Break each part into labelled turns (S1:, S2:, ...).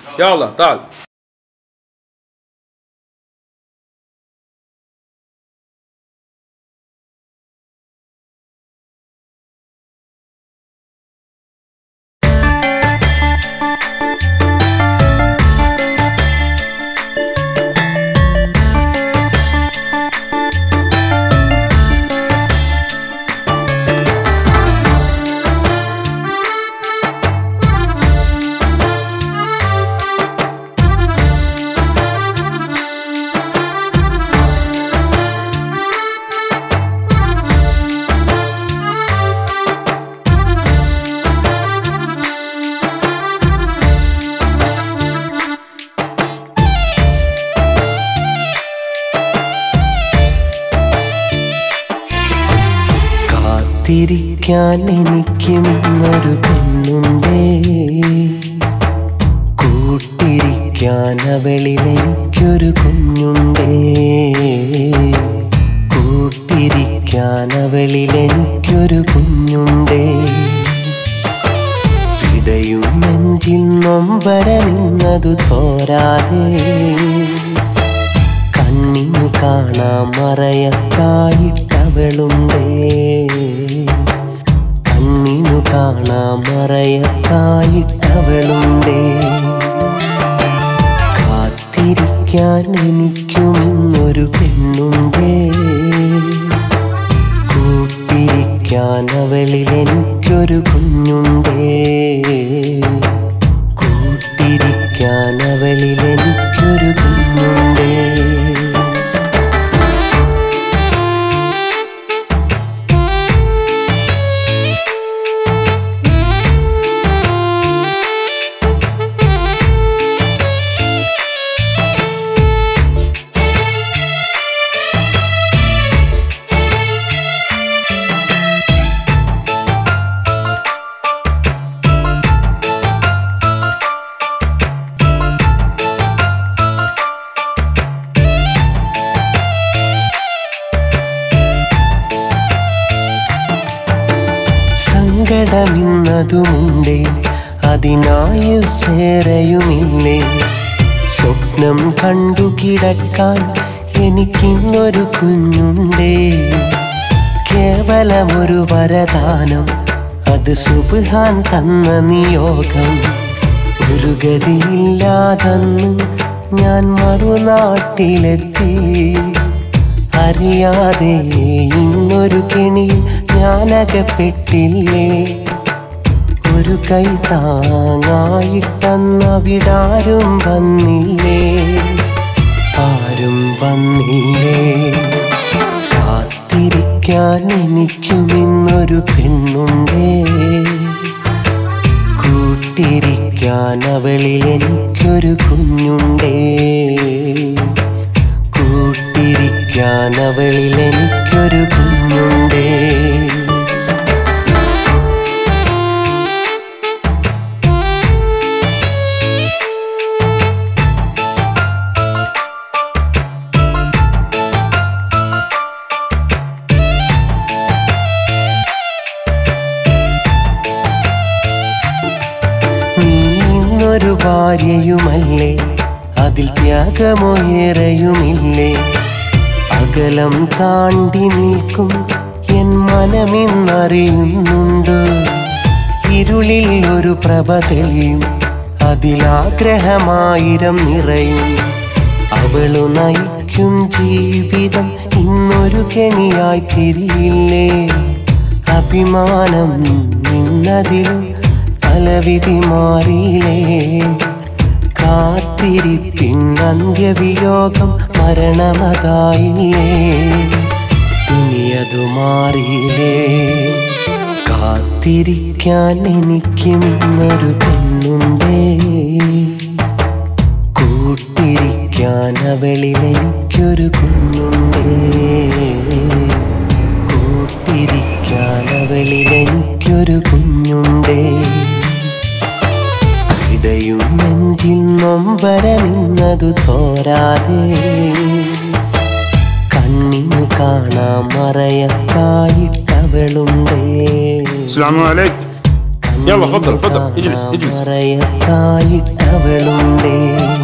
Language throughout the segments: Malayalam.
S1: يلا تعال
S2: കാത്തിരിക്കാൻ എനിക്കും ഇന്നൊരു പെണ്ണുണ്ടേ കൂട്ടിരിക്കാൻ അവളിൽ എനിക്കൊരു കുഞ്ഞുണ്ടേ കൂട്ടിരിക്കാൻ അവളിൽ എനിക്കൊരു കുഞ്ഞുണ്ടേ ഇടയും നെഞ്ചിൽ നൊമ്പരമിന്നതു തോരാതെ കണ്ണിന് കാണാൻ മറയക്കായിട്ടവളുണ്ടേ കണ്ണിനു കാണാൻ മറയക്കായിട്ടവളുണ്ടേ കാത്തിരിക്കാൻ എനിക്കും ഇന്നൊരു പെണ്ണുണ്ടേ കൂട്ടിരിക്കാൻ അവളിൽ എനിക്കൊരു കുഞ്ഞുണ്ടേ കൂട്ടിരിക്കാൻ അവളിൽ എനിക്കൊരു കുഞ്ഞുണ്ടേ സങ്കടമിന്നതുമുണ്ടേ അതിനായുസേറയുമില്ലേ സ്വപ്നം കണ്ടു കിടക്കാൻ എനിക്കിന്നൊരു കുഞ്ഞുണ്ടേ കേവലമൊരു വരദാനം അത് സുബാൻ തന്ന നിയോഗം ഒരു ഗതിയില്ലാതന്ന് ഞാൻ മറുനാട്ടിലെത്തി അറിയാതെ ഇന്നൊരു കെണി ഞാനകപ്പെട്ടില്ലേ ഒരു കൈ താങ്ങായിട്ടന്നവിടാരും വന്നില്ലേ ആരും വന്നില്ലേ കാത്തിരിക്കാൻ എനിക്കും ഇന്നൊരു പെണ്ണുണ്ടേ കൂട്ടിരിക്കാൻ അവളിൽ എനിക്കൊരു കുഞ്ഞുണ്ടേ കൂട്ടിരിക്കാൻ അവളിൽ എനിക്കൊരു കുഞ്ഞുണ്ടേ നീ ഇന്നൊരു ഭാര്യയുമല്ലേ അതിൽ ത്യാഗമോയേറെയുമില്ലേ അകലം താണ്ടി നിൽക്കും എൻ മനമിന്നറിയുന്നുണ്ട് ഇരുളിൽ ഒരു പ്രഭ തെളിയും അതിലാഗ്രഹമായിരം നിറയും അവളു നയിക്കും ജീവിതം ഇന്നൊരു കെണിയായി തിരിയില്ലേ അഭിമാനം നിന്നതിലും തലവിധി മാറിയില്ലേ കാത്തിരിപ്പിൻ അന്ത്യവിയോഗം മരണമതായില്ലേ ഇനിയതു മാറിയില്ലേ കാത്തിരിക്കാൻ എനിക്കും ഇന്നൊരു പെണ്ണുണ്ടേ കൂട്ടിരിക്കാൻ അവളിൽ എനിക്കൊരു കുഞ്ഞുണ്ടേ കൂട്ടിരിക്കാൻ അവളിൽ എനിക്കൊരു കുഞ്ഞുണ്ടേ ഇടയും നെഞ്ചിൽ നൊമ്പരമിന്നതു തോരാതെ കണ്ണിന് കാണാൻ മറയക്കായിട്ടവളുണ്ടേ
S1: السلام عليك يلا فضل فضل اجلس اجلس
S2: മറയത്തായിട്ടവളുണ്ടേ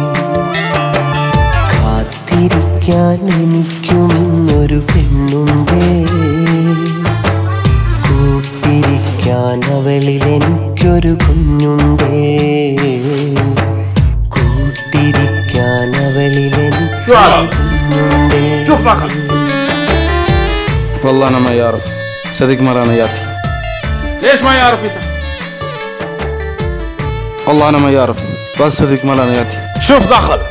S2: കാത്തിരിക്കാൻ എനിക്കും ഇന്നൊരു പെണ്ണുണ്ടേ കൂട്ടിരിക്കാൻ അവളിൽ എനിക്കൊരു കുഞ്ഞുണ്ടേ കൂട്ടിരിക്കാൻ അവളിൽ
S1: شو هذا؟
S2: എനിക്കൊരു കുഞ്ഞുണ്ടേ
S1: شوف معك
S3: والله انا ما يعرف صديق مرة ياتي
S1: ليش ما يعرف انت؟
S3: والله انا ما يعرف بس صديق مرة ياتي
S1: شوف دخل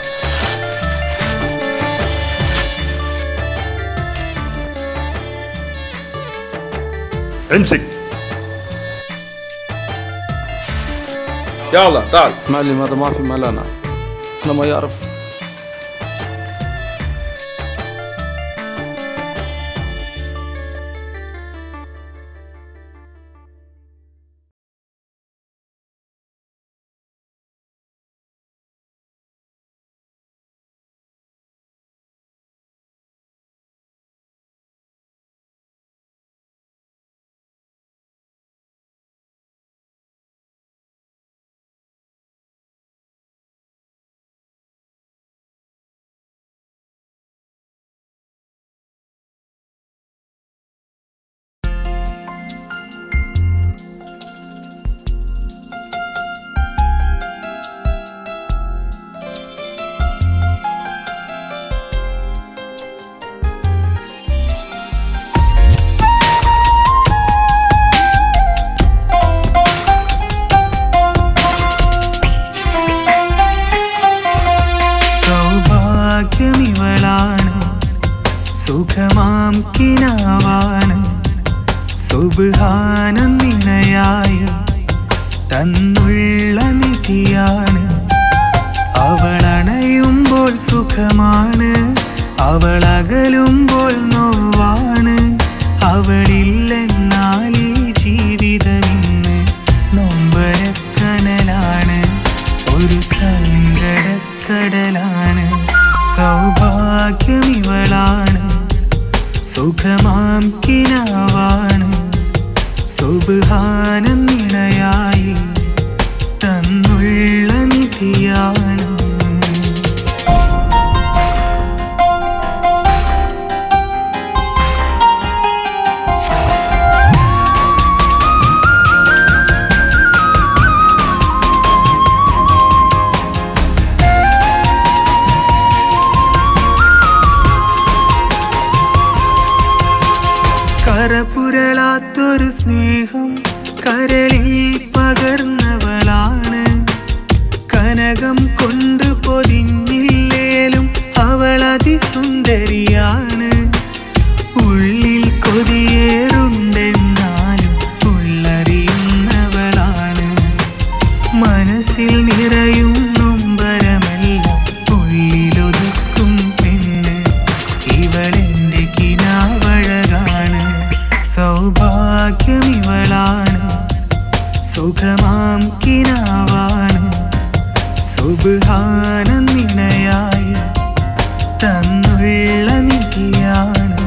S1: امسك يلا تعال
S3: معلم هذا ما في مال انا انا ما يعرف
S4: സൗഭാഗ്യമിവളാണ് സുഖമാം കിനാവാണ് സുബാനന്ദിണയായ തന്നുള്ള നിധിയാണ് അവളണയുമ്പോൾ സുഖമാണ് അവളകലുമ്പോൾ നോവാണ് അവളില്ലെന്നാൽ ഈ ജീവിതമിന്ന് നൊമ്പരക്കനലാണ് ഒരു സങ്കടക്കടലാണ് സൗഭാഗ്യമിവളാണ് സുഖമാം കിനാവാണ് സുബാനന്ദിണയായി തന്നുള്ള നിധിയാണ് കരപുരളാത്തൊരു സ്നേഹം കരളിൽ പകർന്നവളാണ് കനകം കൊണ്ട് പൊതിഞ്ഞില്ലേലും അവൾ അതിസുന്ദരിയാണ് ഉള്ളിൽ കൊതിയേറുണ്ടെന്നാലും ഉള്ളറിയുന്നവളാണ് മനസ്സിൽ നിറയും നൊമ്പരമെല്ലാം ഉള്ളിലൊതുക്കും പെണ്ണ് ഇവളെന്റെ കിനാവഴകാണ് സൗഭാഗ്യമിവളാണ് സുഖമാം കിനാവാണ് സുബാനന്ദിണയായ തന്നുള്ള നിധിയാണ്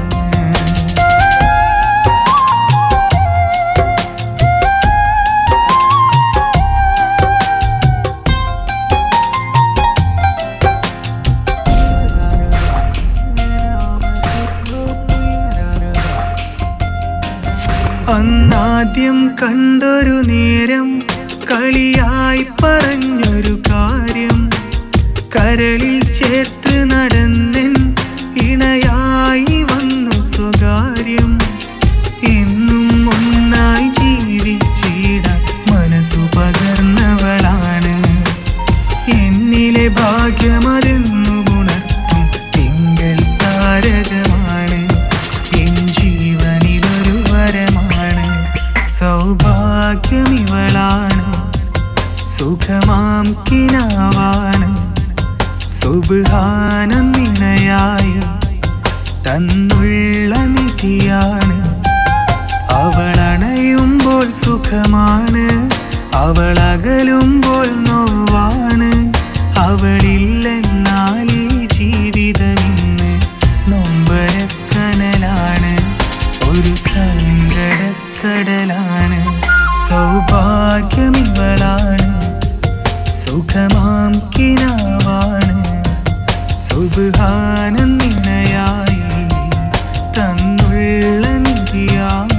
S4: അന്നാദ്യം കണ്ടൊരു നേരം കളിയായി പറഞ്ഞൊരു കാര്യം കരളിൽ ചേർത്ത് നടന്നെൻ ഇണയായി വന്നു സ്വകാര്യം എന്നും ഒന്നായി ജീവിച്ചിടാൻ മനസ്സു പകർന്നവളാണ് എന്നിലെ ഭാഗ്യമതെന്നു ഉണർത്തും തിങ്കൾ താരകമാണ് എൻ ജീവനിലൊരു വരമാണ് സൗഭാഗ്യമിവളാണ് സുഖമാം കിനാവാണ് സുബാനന്ദിണയായ തന്നുള്ള നിധിയാണ് അവളണയുമ്പോൾ സുഖമാണ് അവളകലുമ്പോൾ നോവാണ് അവളില്ലെന്നാൽ ഈ ജീവിതമിന്ന് നൊമ്പരക്കനലാണ് ഒരു സങ്കടക്കടലാണ് സൗഭാഗ്യമിവളാണ് സുഖമാം കിനാവാണ് സുബാനം നിന്നയായി തന്നുള്ള നിധിയാണ്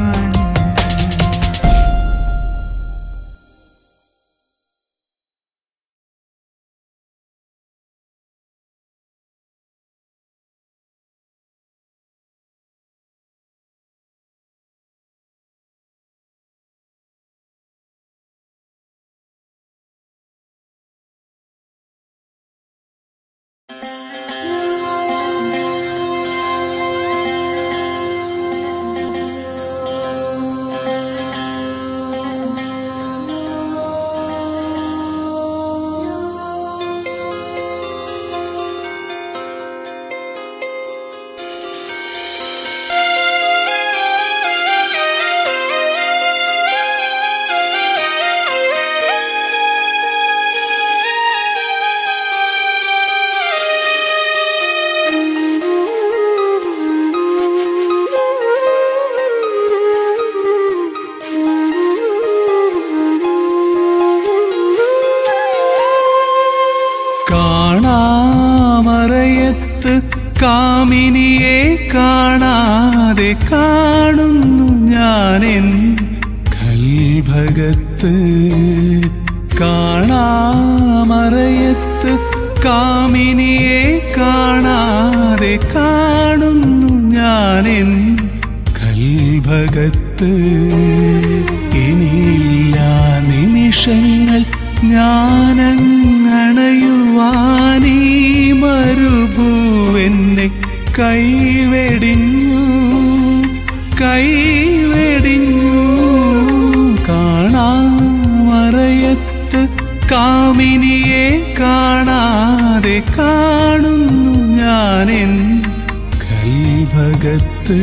S5: കാണാമറയത്ത് കാമിനിയെ കാണാതെ കാണുന്നു ഞാനെൻ കൽഭകത്ത് കാണാമറയത്ത് കാമിനിയെ കാണാതെ കാണുന്നു ഞാനെൻ കൽഭകത്ത് ഇനിയില്ല നിമിഷങ്ങൾ ഞാനങ്ങണയുവാനീ മരുഭൂവെന്നെ കൈവെടിഞ്ഞു കൈവെടിഞ്ഞു കാണാമറയത്ത് കാമിനിയെ കാണാതെ കാണുന്നു ഞാനെൻ കൽഭകത്ത്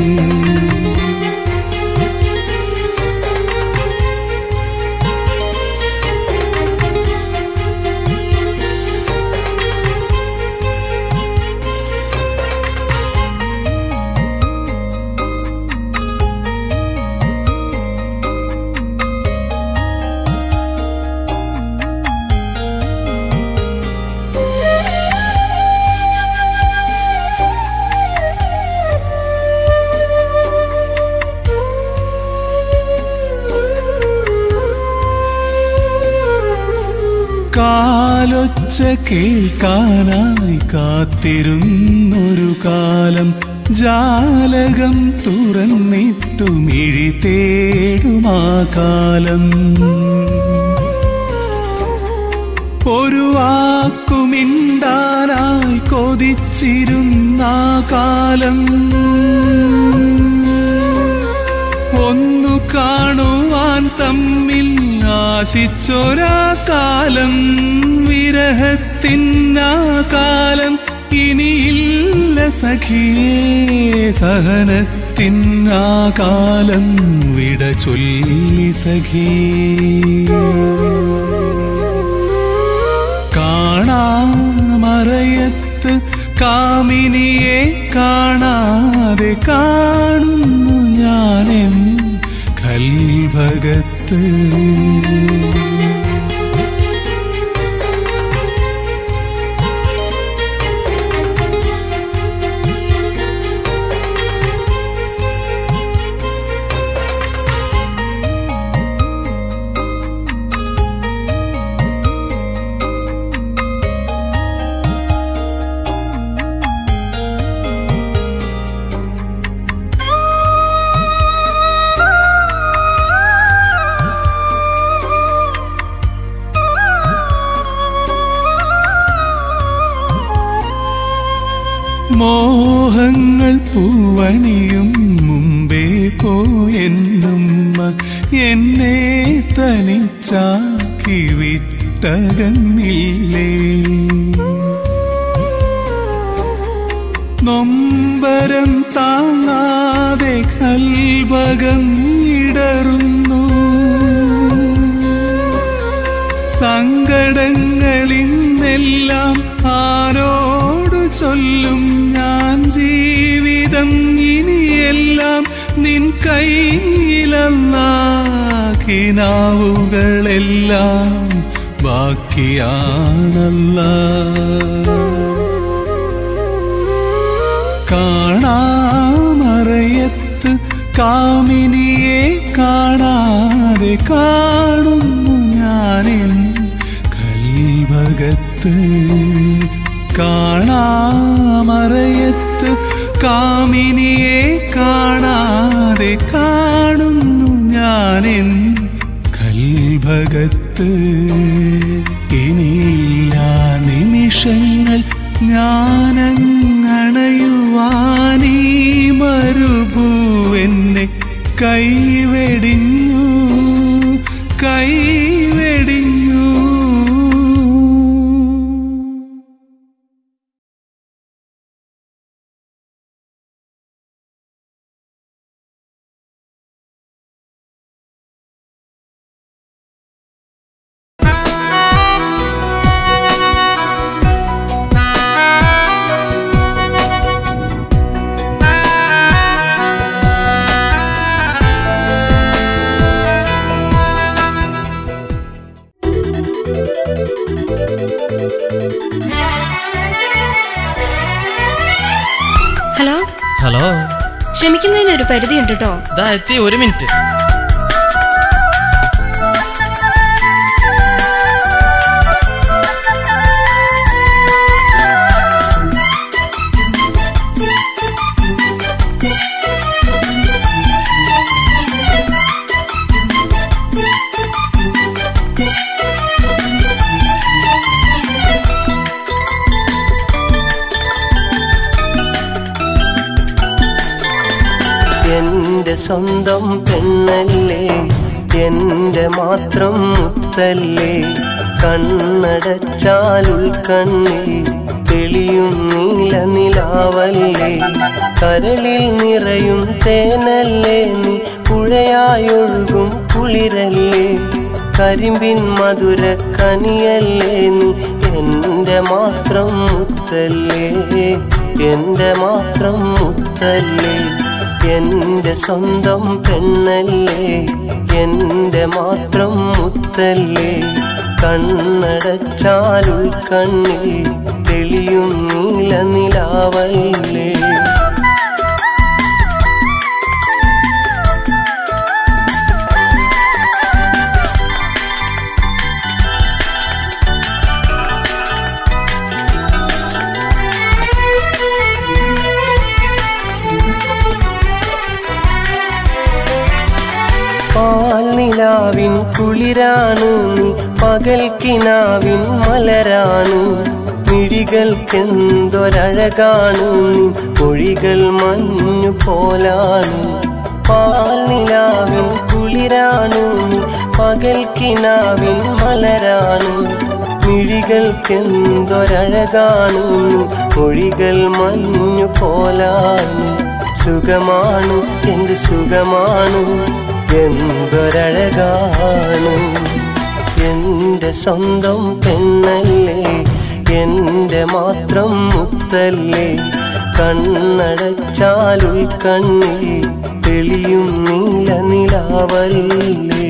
S5: കാലൊച്ച കേൾക്കാനായി കാത്തിരുന്നൊരു കാലം ജാലകം തുറന്നിട്ടു മിഴി തേടുമാ കാലം ഒരു വാക്കുമിണ്ടാനായി കൊതിച്ചിരുന്ന കാലം ഒന്നു കാണുവാൻ തമ്മിൽ ആശിച്ചൊരാ കാലം വിരഹത്തിനാ കാലം ഇനിയില്ല സഖിയേ സഹനത്തിനാ കാലം വിട ചൊല്ലി സഖിയേ കാണാമറയത്ത് കാമിനിയെ കാണാതെ കാണുന്നു ഞാനെൻ കൽഭകത്ത് മോഹങ്ങൾ പൂവണിയും മുമ്പേ പോയെന്നുമ്മ എന്നെ തനിച്ചാക്കി വിട്ടകന്നില്ലേ നൊമ്പരം താങ്ങാതെ കൽഭകം ഇടറുന്നു സങ്കടങ്ങളിന്നെല്ലാം ആരോടു ചൊല്ലും ഞാൻ ജീവിതം ഇനിയെല്ലാം നിൻ കയ്യിലല്ലാ കിനാവുകളെല്ലാം ബാക്കിയാണല്ല കാണാമറയത്ത് കാമിനിയെ കാണാതെ കാണുന്നു ഞാനെൻ കൽഭകത്ത് കാണാമറയത്ത് കാമിനിയെ കാണാതെ കാണുന്നു ഞാനെൻ കൽഭകത്ത് ഇനിയില്ല നിമിഷങ്ങൾ ഞാനങ്ങണയുവാനീ മരുഭൂവെന്നെ കൈവെടിഞ്ഞു കൈവെടിഞ്ഞു
S6: ഹലോ
S7: ഹലോ
S6: ക്ഷമിക്കുന്നതിന് ഒരു പരിധിയുണ്ട് കേട്ടോ
S7: ഇതാ എത്തി ഒരു മിനിറ്റ്
S2: എന്റെ സ്വന്തം പെണ്ണല്ലേ എന്റെ മാത്രം മുത്തല്ലേ കണ്ണടച്ചാൽ ഉൾക്കണ്ണിൽ തെളിയും നീല നിലാവല്ലേ കരളിൽ നിറയും തേനല്ലേ നീ പുഴയായൊഴുകും കുളിരല്ലേ കരിമ്പിൻ മധുര കനിയല്ലേ നീ എന്റെ മാത്രം മുത്തല്ലേ എന്റെ മാത്രം മുത്തല്ലേ എന്റെ സ്വന്തം പെണ്ണല്ലേ എന്റെ മാത്രം മുത്തല്ലേ കണ്ണടച്ചാൽ ഉൾക്കണ്ണിൽ തെളിയും നീല നിലാവല്ലേ പാൽനിലാവിൻ കുളിരാണ് നീ പകൽക്കിനാവിൻ മലരാണ് മിഴികൾക്കെന്തൊരഴകാണ് നീ മൊഴികൾ മഞ്ഞു പോലാണ് പാൽനിലാവിൻ കുളിരാണ് നീ പകൽക്കിനാവിൻ മലരാണ് മിഴികൾക്കെന്തൊരഴകാണ് നീ മൊഴികൾ മഞ്ഞു പോലാണ് സുഖമാണ് എന്ത് സുഖമാണ് എന്തൊരഴകാണ് എന്റെ സ്വന്തം പെണ്ണല്ലേ എന്റെ മാത്രം മുത്തല്ലേ കണ്ണടച്ചാൽ ഉൾക്കണ്ണിൽ തെളിയും നീല നിലാവല്ലേ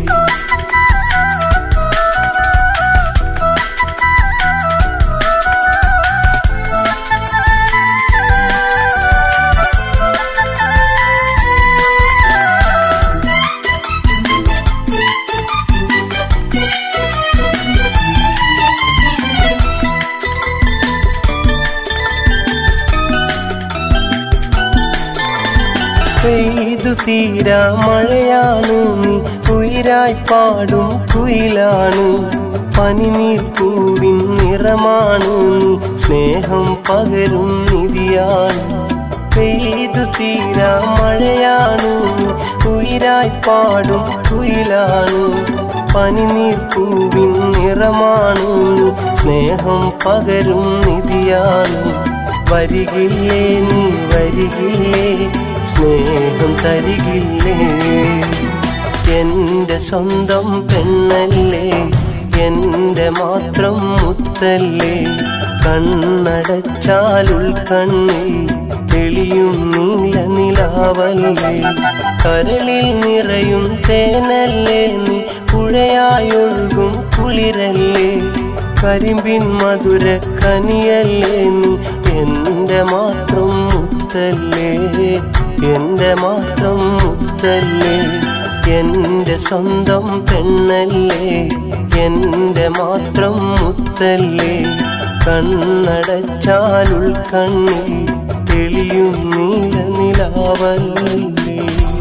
S2: പെയ്തു തീരാ മഴയാണ് നീ ഉയരായി പാടും കുയിലാണ് പനിനീർ പൂവിൻ നിറമാണ് നീ സ്നേഹം പകരും നിധിയാണ് പെയ്തു തീരാ മഴയാണ് നീ ഉയരായി പാടും കുയിലാണ് പനിനീർ പൂവിൻ നിറമാണ് നീ സ്നേഹം പകരും നിധിയാണ് വരികില്ലേ നീ വരികില്ലേ സ്നേഹം തരികില്ലേ എന്റെ സ്വന്തം പെണ്ണല്ലേ എന്റെ മാത്രം മുത്തല്ലേ കണ്ണടച്ചാൽ ഉൾക്കണ്ണിൽ തെളിയും നീല നിലാവല്ലേ കരളിൽ നിറയും തേനല്ലേ നീ പുഴയായൊഴുകും കുളിരല്ലേ കരിമ്പിൻ മധുര കനിയല്ലേ നീ എന്റെ മാത്രം മുത്തല്ലേ എന്റെ മാത്രം മുത്തല്ലേ എന്റെ സ്വന്തം പെണ്ണല്ലേ എന്റെ മാത്രം മുത്തല്ലേ കണ്ണടച്ചാൽ ഉൾക്കണ്ണിൽ തെളിയും നീല നിലാവല്ലേ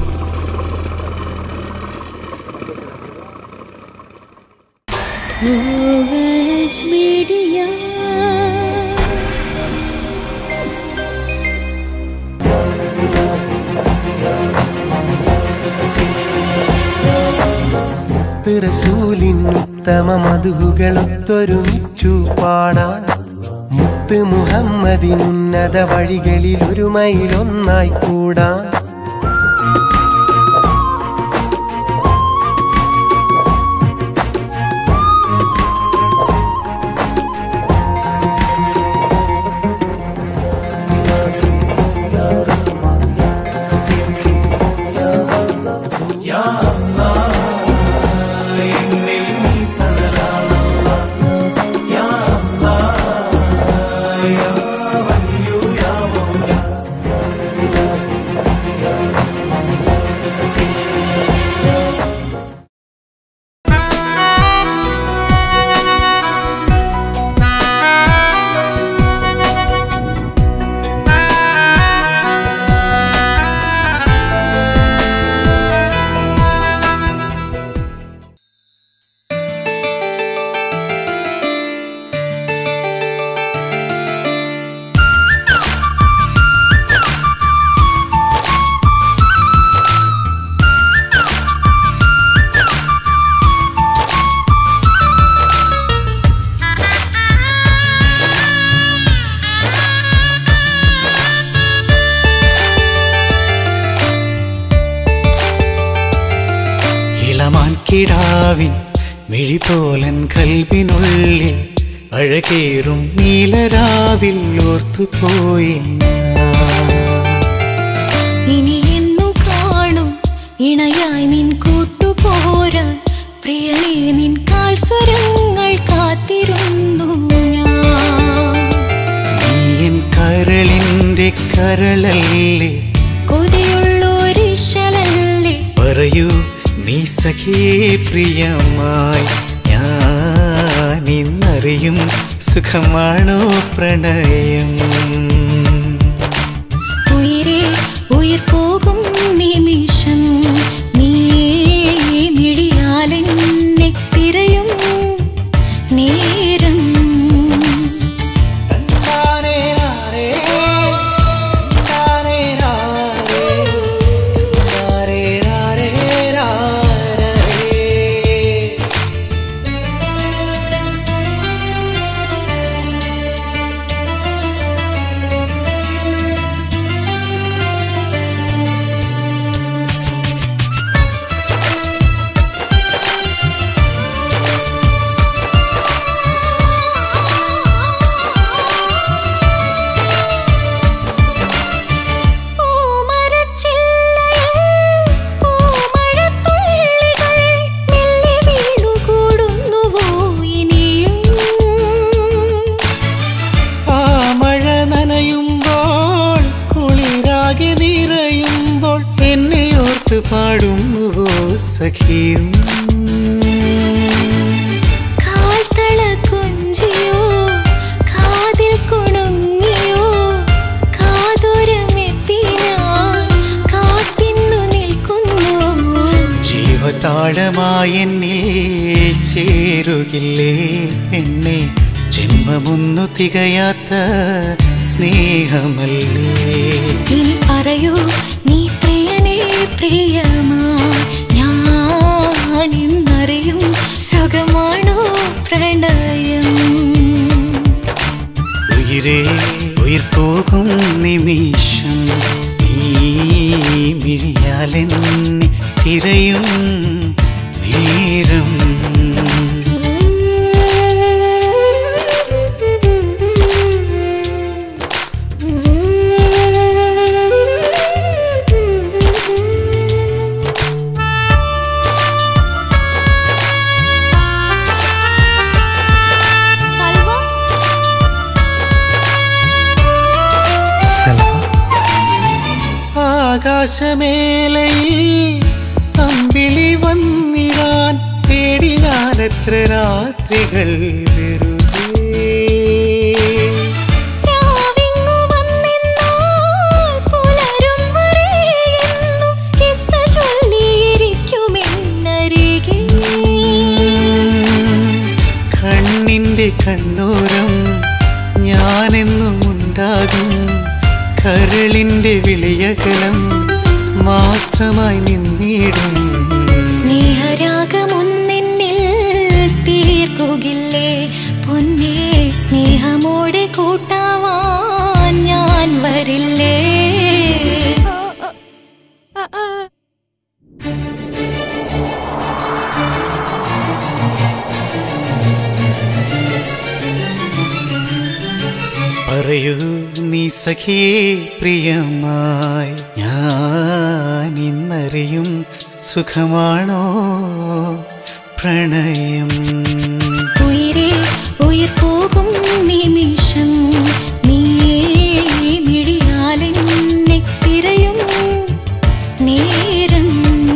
S6: Orange Media.
S2: റസൂലിനുത്തമ മധുകളൊത്തൊരുമിച്ചു പാടാൻ മുത്ത് മുഹമ്മദിനുന്നത വഴികളിൽ ഒരു മൈലൊന്നായി കൂടാൻ
S5: ഇളമാൻ കിടാവിൻ മിഴിപോലൻ കൽവിനുള്ളിൽ അഴകേറും നീലരാവിൽ ഓർത്തുപോയി ഞാൻ
S6: ഇനി എന്നു കാണും ഇണയായി നിൻ കൂട്ടുപോരാൻ പ്രിയനേ നിൻ കാൽ സ്വരങ്ങൾ കാത്തിരുന്നു ഞാൻ
S5: നീയൻ കരളിന്റെ കരളല്ലേ
S6: കൊതിയുള്ളൊരിശലല്ലേ
S5: പറയൂ നീ സഖേ പ്രിയമായി ഞാൻ ഇന്നറിയും സുഖമാണോ പ്രണയം
S6: ഉയരെ ഉയർ പോകും നിമിഷം നീ മിഴിയാലെന്നെ തിരയും നേരം പൂമരച്ചില്ലയിൽ പൂമഴത്തുള്ളികൾ മെല്ലെ വീണുകൂടുന്നുവോ ഇനിയും
S5: ആ മഴ നനയുമ്പോൾ കുളിരാകെ നിറയുമ്പോൾ എന്നെ ഓർത്ത് പാടുന്നുവോ സഖിയും
S6: കാൽത്തള കുഞ്ചിയോ കാതിൽ കുണുങ്ങിയോ കാതോരമെത്തിനാൻ കാത്തിന്നു നിൽക്കുന്നു
S5: ജീവതാളമായി എന്നിൽ ചേരുകില്ലേ എന്നെ ജന്മമൊന്നു തികയാത്ത സ്നേഹമല്ലേ
S6: ഇനി പറയൂ നീ പ്രിയനേ പ്രിയമാ ഞാൻ ഇന്നറിയും സുഖമാണോ പ്രണയം
S5: ഉയിരേ ഉയിർ പോകും നിമിഷം നീ മിഴിയാലെന്നെ തിരയും നേരം ആകാശമേലയിൽ അമ്പിളി വന്നിടാൻ തേടി ഞാനെത്ര രാത്രികൾ വെറുതെ
S6: രാവിങ്ങു വന്നെന്നാൽ പുലരും വരെയെന്നും കിസ്സ ചൊല്ലിയിരിക്കുമെന്നരികെ.
S5: കണ്ണിന്റെ കണ്ണോരം ഞാനെന്നും ഉണ്ടാകും കരളിന്റെ വിളിയകലം മാത്രമായി നിന്നിടും
S6: സ്നേഹരാഗമൊന്നെന്നിൽ തീർക്കുകില്ലേ പൊന്നേ സ്നേഹമോടെ കൂട്ടാവാൻ ഞാൻ വരില്ലേ
S5: പറയൂ നീ സഖിയേ പ്രിയമായി ഞാൻ ഇന്നറിയും സുഖമാണോ പ്രണയം
S6: ഉയിരേ ഉയിർ പോകും നിമിഷം നീയേ മിഴിയാലെന്നെ തിരയും നേരം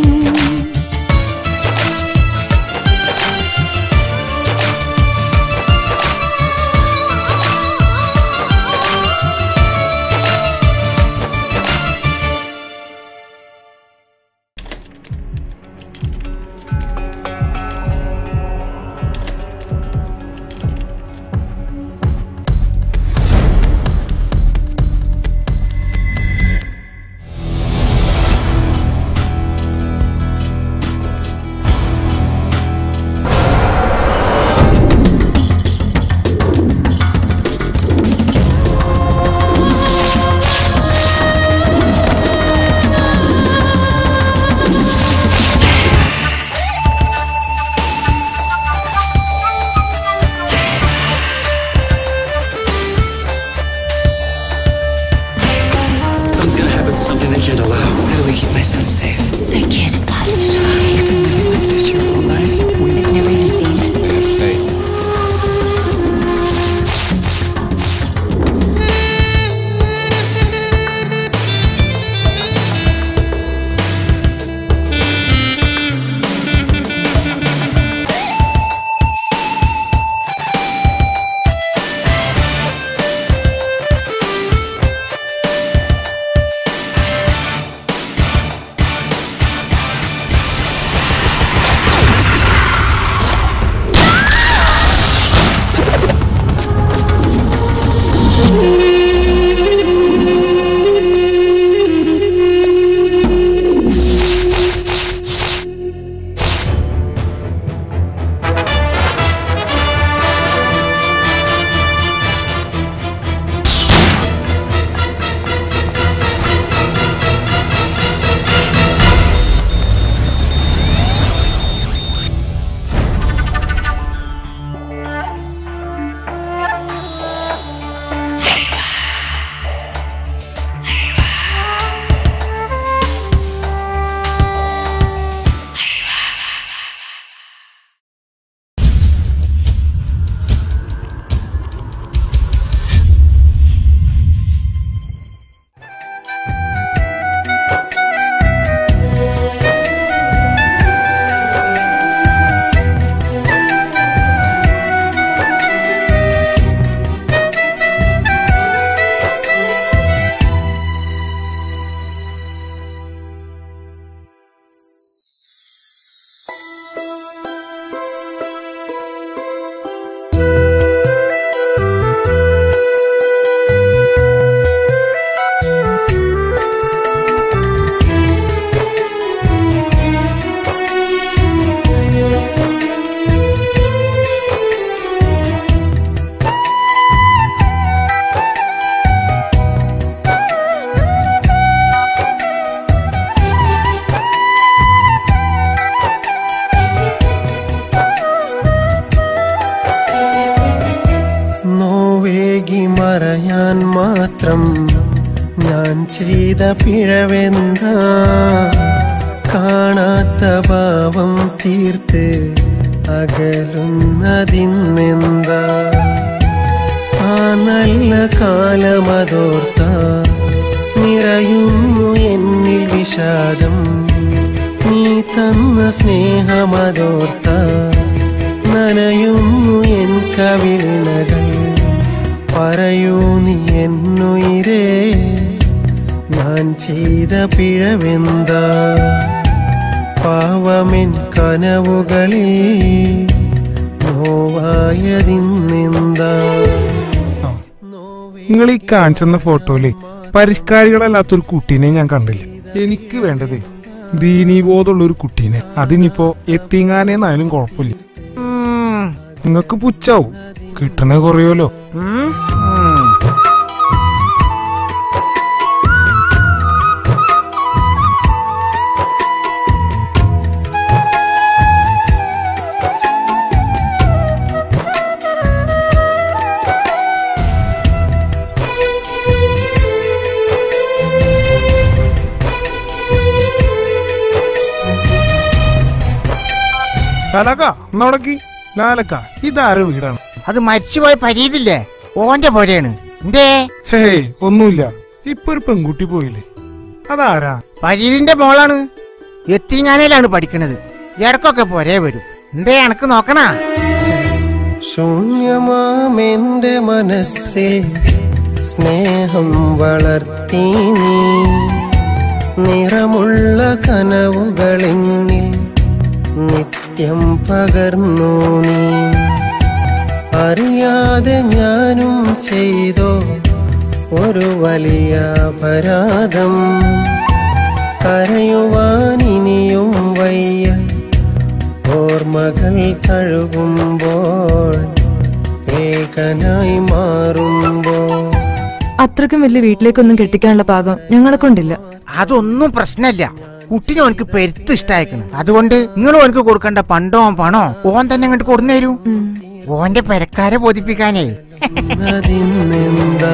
S7: Something's gonna happen, something they can't allow. How do we keep my son safe?
S6: The kid busted off.
S7: This your whole life?
S6: I've never even seen it.
S2: നോവേകി മറയാൻ മാത്രം ഞാൻ ചെയ്ത പിഴവെന്താ കാണാത്ത ഭാവം തീർത്ത് അകലുന്നതിന്നെന്താ ആ നല്ല കാലമതോർത്ത നിറയുന്നു എന്നിൽ വിഷാദം നീ തന്ന സ്നേഹമതോർത്ത നനയുന്നു എൻ കവിളിണകൾ പറയൂ നീ എന്നുയിരേ ഞാൻ ചെയ്ത പിഴവെന്താ പാവമെൻ കനവുകളിൽ നോവായതിന്നെന്താ
S8: നിങ്ങൾ ഈ കാണിച്ചെന്ന ഫോട്ടോയില് പരിഷ്കാരികളല്ലാത്തൊരു കുട്ടീനെ ഞാൻ കണ്ടില്ല എനിക്ക് വേണ്ടത് ദീനീബോധമുള്ള ഒരു കുട്ടീനെ അതിനിപ്പോ എത്തിങ്ങാനേന്നായാലും കുഴപ്പമില്ല നിങ്ങക്ക് പുച്ചാവും കിട്ടണ കുറയോലോ ലാലക്ക എന്നവിടക്ക് ലാലക്ക ഇതാര വീടാണ്
S9: അത് മരിച്ചുപോയ പരീതില്ലേ ഓന്റെ പോരെയാണ് എന്തേ
S8: ഹേ ഒന്നുമില്ല ഇപ്പൊ ഒരു പെൺകുട്ടി പോയില്ലേ അതാരാ
S9: പരീതിന്റെ മോളാണ് എത്തിങ്ങാനയിലാണ് പഠിക്കണത് ഇടക്കൊക്കെ പോരേ വരും എന്തേ എനക്ക് നോക്കണ
S2: ശൂന്യമാമെന്റെ മനസ്സിൽ സ്നേഹം വളർത്തി നീ നിറമുള്ള കനവുകളിന്നിൽ നിത്യം പകർന്നു നീ അറിയാതെ ഞാനും ചെയ്തോ ഒരു വലിയ അപരാധം കരയുവാൻ ഇനിയും വയ്യ ഓർമ്മകൾ തഴുകുമ്പോൾ ഏകനായി മാറുമ്പോൾ
S10: അത്രക്കും വലിയ വീട്ടിലേക്കൊന്നും കെട്ടിക്കാനുള്ള പാകം ഞങ്ങളെ കൊണ്ടില്ല
S9: അതൊന്നും പ്രശ്നമില്ല കുട്ടിനെ ഓനക്ക് പെരുത്ത് ഇഷ്ടായിക്കണ് അതുകൊണ്ട് നിങ്ങൾ ഓനക്ക് കൊടുക്കേണ്ട പണ്ടോ പണോ ഓൻ തന്നെ അങ്ങോട്ട് കൊടുന്നേരൂ ഓന്റെ പെരക്കാരെ ബോധിപ്പിക്കാനേ
S2: അതിന്നെന്താ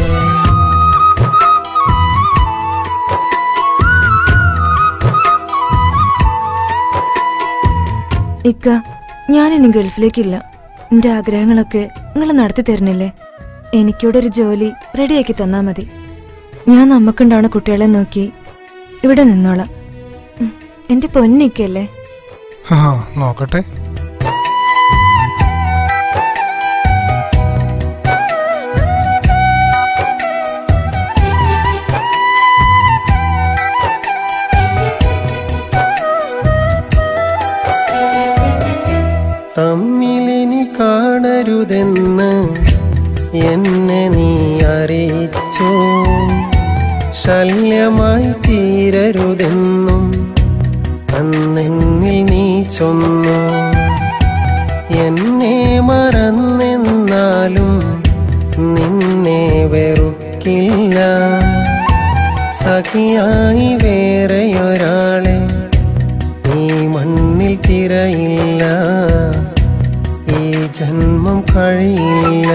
S10: ഇക്ക ഞാൻ ഇനി ഗൾഫിലേക്കില്ല എന്റെ ആഗ്രഹങ്ങളൊക്കെ നിങ്ങൾ നടത്തി തരുന്നില്ലേ എനിക്കിവിടെ ഒരു ജോലി റെഡിയാക്കി തന്നാ മതി ഞാൻ നമുക്കുണ്ടാവുന്ന കുട്ടികളെ നോക്കി ഇവിടെ നിന്നോളാം ഉം, എന്റെ പൊന്നിക്കല്ലേ
S8: ആ നോക്കട്ടെ
S2: തമ്മിലിനി കാണരുതെന്ന് എന്നെ നീ അറിയിച്ചു ശല്യമായി തീരരുതെന്നും അന്നെന്നിൽ നീ ചൊന്നു എന്നെ മറന്നെന്നാലും നിന്നെ വെറുക്കില്ല സഖിയായി വേറെയൊരാളെ ഈ മണ്ണിൽ തിരയില്ല ഈ ജന്മം കഴിയില്ല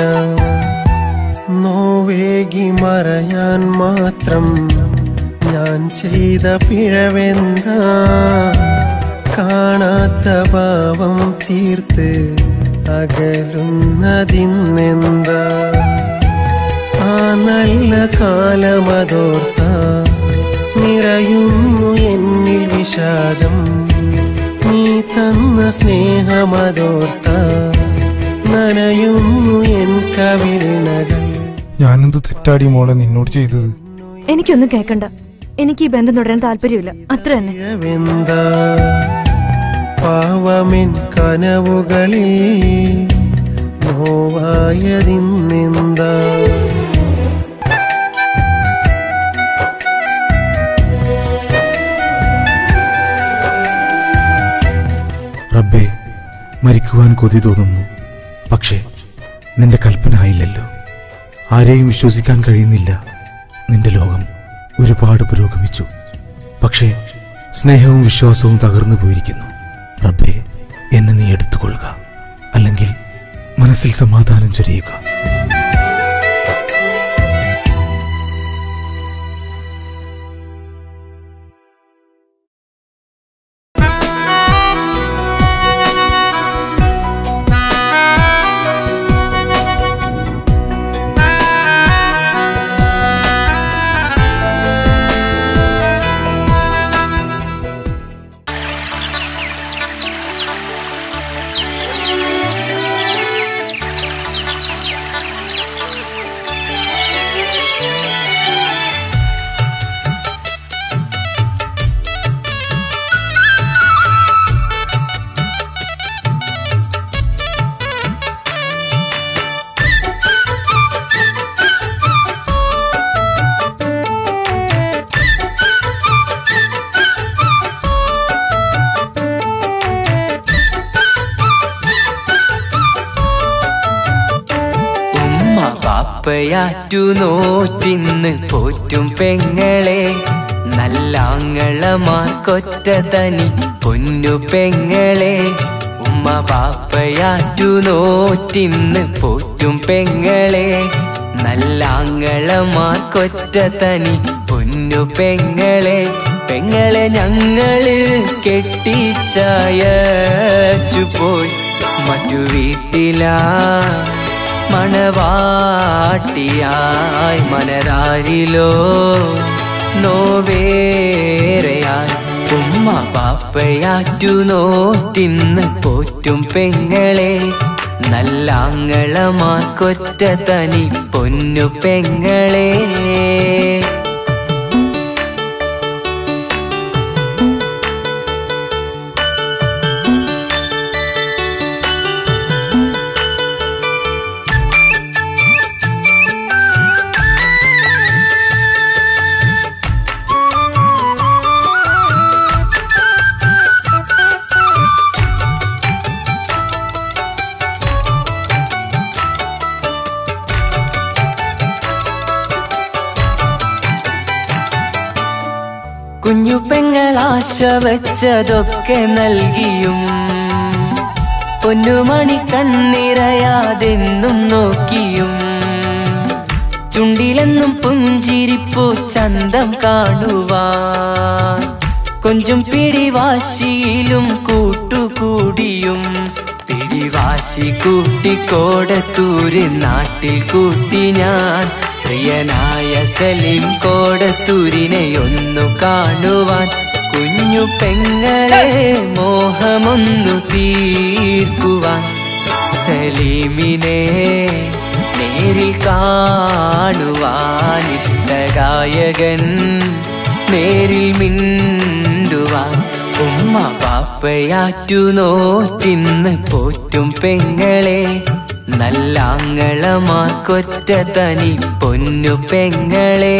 S2: നോവേകി മറയാൻ മാത്രം ഞാൻ ചെയ്ത പിഴവെന്താ കാണാത്ത ഭാവം തീർത്ത് അകലുന്നതിന്നെന്താ ആ നല്ല കാലമതോർത്ത നിറയുന്നു എന്നിൽ വിഷാദം നീ തന്ന സ്നേഹമതോർത്ത നനയുന്നു എൻ കവിളിണകൾ
S8: ഞാനെന്ത് തെറ്റാടി മോളെ നിന്നോട് ചെയ്തത്
S10: എനിക്കൊന്നും കേക്കണ്ട എനിക്ക് ഈ ബന്ധം തുടരാൻ താല്പര്യമില്ല അത്ര തന്നെ
S2: പിഴവെന്താ പാവമെൻ കനവുകളിൽ നോവായതിന്നെന്താ
S11: റബ്ബേ മരിക്കുവാൻ കൊതി തോന്നുന്നു പക്ഷേ നിന്റെ കൽപ്പന ആയില്ലല്ലോ ആരെയും വിശ്വസിക്കാൻ കഴിയുന്നില്ല നിന്റെ ലോകം ഒരുപാട് പുരോഗമിച്ചു പക്ഷേ സ്നേഹവും വിശ്വാസവും തകർന്നു പോയിരിക്കുന്നു റബ്ബേ എന്നെ നീ എടുത്തുകൊള്ളുക അല്ലെങ്കിൽ മനസ്സിൽ സമാധാനം ചൊരിയുക
S12: ആ ബാപ്പയാറ്റു നോറ്റിന്ന് പോറ്റും പെങ്ങളെ നല്ലാങ്ങളമാർക്കൊറ്റ തനി പൊന്നു പെങ്ങളെ ഉമ്മ ബാപ്പയാറ്റു നോറ്റിന്ന് പോറ്റും പെങ്ങളെ നല്ലാങ്ങളമാർക്കൊറ്റ തനി പൊന്നു പെങ്ങളെ പെങ്ങളെ ഞങ്ങള് കെട്ടിച്ചയച്ചു പോയി മറ്റു വീട്ടിലാ മണവാട്ടിയായി മനരാരിലോ നോവേറെയായി ഉമ്മ പാപ്പയാറ്റു നോറ്റിന്ന് പോറ്റും പെങ്ങളെ നല്ലാങ്ങളമാർക്കൊറ്റ തനി പൊന്നു പെങ്ങളെ കുഞ്ഞു പെങ്ങളാശ വെച്ചതൊക്കെ നൽകിയും പൊന്നുമണി കണ്ണിറയാതെന്നും നോക്കിയും ചുണ്ടിലെന്നും പുഞ്ചിരിപ്പു ചന്തം കാണുവാൻ കൊഞ്ചും പിടിവാശിയിലും കൂട്ടുകൂടിയും പിടിവാശി കൂട്ടിക്കോടത്തൂര് നാട്ടിൽ കൂട്ടി ഞാൻ പ്രിയനായ സലീം കോടത്തൂരിനെ ഒന്നു കാണുവാൻ കുഞ്ഞു പെങ്ങളെ മോഹമൊന്നു തീർക്കുവാൻ സലീമിനെ നേരിൽ കാണുവാൻ ഇഷ്ടഗായകൻ നേരിൽ മിണ്ടുവാൻ ഉമ്മ പാപ്പയാറ്റു നോറ്റിന്ന് പോറ്റും പെങ്ങളെ നല്ലാങ്ങളമാർക്കൊറ്റ തനി പൊന്നു പെങ്ങളെ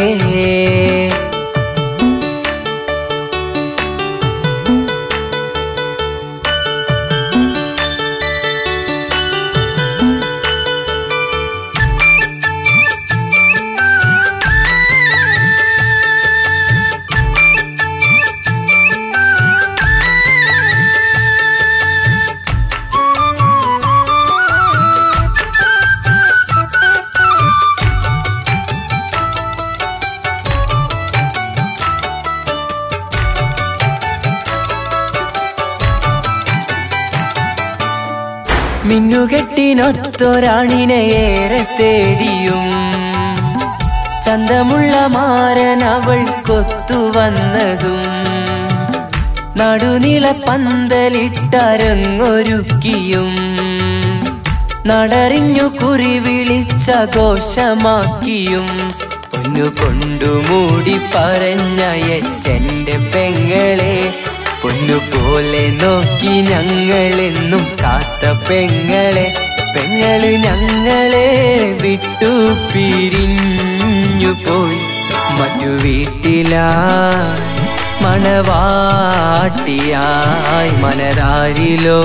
S12: മിന്നുകെട്ടിനൊത്തൊരാണിനെ ഏറെ തേടിയും ചന്തമുള്ള മാരൻ അവൾ കൊത്തുവന്നതും നടുനില പന്തലിട്ടരങ്ങൊരുക്കിയും നടറിഞ്ഞു കുറി വിളിച്ചഘോഷമാക്കിയും പൊന്നു കൊണ്ടുമൂടി പറഞ്ഞയച്ചെന്റെ പെങ്ങളെ പൊന്നുപോലെ നോക്കി ഞങ്ങളെന്നും കാത്ത പെങ്ങളെ പെങ്ങള് ഞങ്ങളെ വിട്ടു പിരിഞ്ഞു പോയി മറ്റു വീട്ടിലാ മണവാട്ടിയായി മനരാരിലോ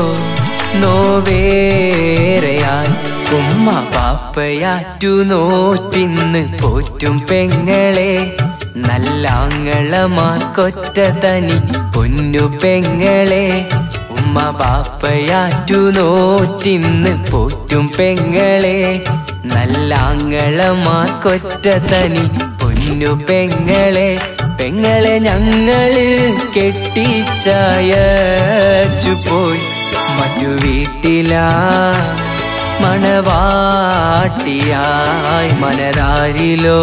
S12: നോവേറെയായി ഉമ്മ പാപ്പയാറ്റു നോറ്റിന്ന് പോറ്റും പെങ്ങളെ നല്ലാങ്ങളമാർക്കൊറ്റ തനി പൊന്നു പെങ്ങളെ ഉമ്മ ബാപ്പയാറ്റു നോറ്റിന്ന് പോറ്റും പെങ്ങളെ നല്ലാങ്ങളമാർക്കൊറ്റ തനി പൊന്നു പെങ്ങളെ പെങ്ങളെ ഞങ്ങള് കെട്ടിച്ചയച്ചു പോയി മറ്റു വീട്ടിലാ മണവാട്ടിയായി മനരാരിലോ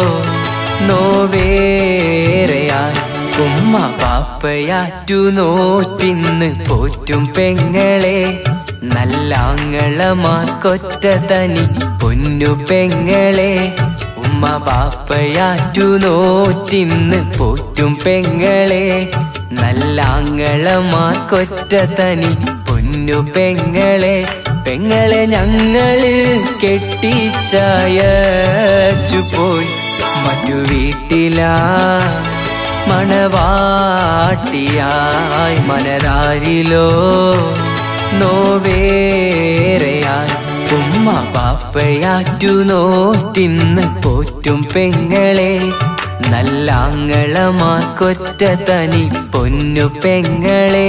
S12: നോവേറെയായി ഉമ്മ പാപ്പയാറ്റു നോറ്റിന്ന് പോറ്റും പെങ്ങളെ നല്ലാങ്ങളമാർക്കൊറ്റ തനി പൊന്നു പെങ്ങളെ ഉമ്മ ബാപ്പയാറ്റു നോറ്റിന്ന് പോറ്റും പെങ്ങളെ നല്ലാങ്ങളമാർക്കൊറ്റ തനി പൊന്നു പെങ്ങളെ പെങ്ങളെ ഞങ്ങള് കെട്ടിച്ചയച്ചു പോയി മറ്റു വീട്ടിലാ മണവാട്ടിയായി മനരാരിലോ നോവേറെയായി ഉമ്മ ബാപ്പ പാപ്പയാറ്റു നോറ്റിന്ന് പോറ്റും പെങ്ങളെ നല്ല ആങ്ങളമാർക്കൊറ്റ തനി പൊന്നു പെങ്ങളെ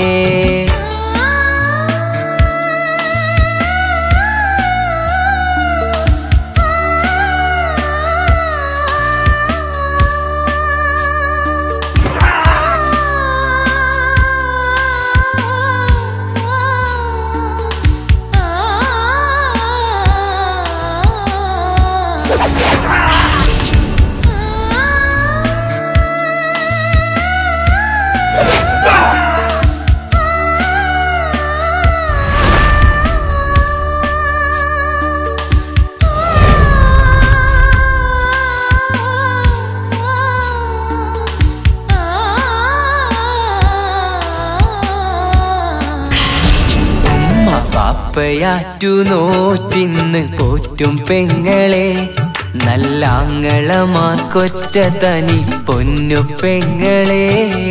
S12: ഉമ്മ പാപ്പയാറ്റു നോറ്റിന്ന് പോറ്റും പെങ്ങളെ നല്ല ആങ്ങളമാർക്കൊറ്റ തനി പൊന്നു പെങ്ങളെ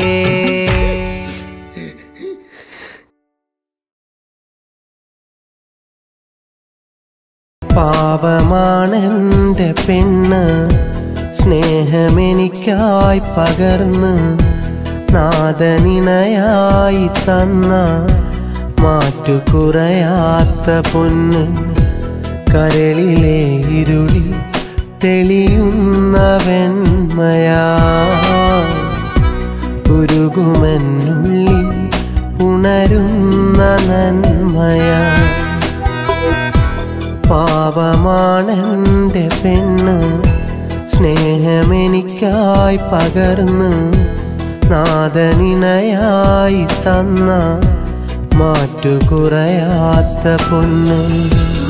S2: പാവമാണെന്റെ പെണ്ണ് സ്നേഹമെനിക്കായി പകർന്ന് നാദനിണയായി തന്ന മാറ്റുകുറയാത്ത പൊന്ന് കരളിലെ ഇരുളി തെളിയുന്ന വെണ്മയാ ഉരുകുമെന്നുള്ളിൽ ഉണരുന്ന നന്മയാ പാവമാണെന്റെ പെണ്ണ് സ്നേഹമെനിക്കായി പകർന്ന് നാദനിണയായി തന്ന മാറ്റുകുറയാത്ത പൊന്ന്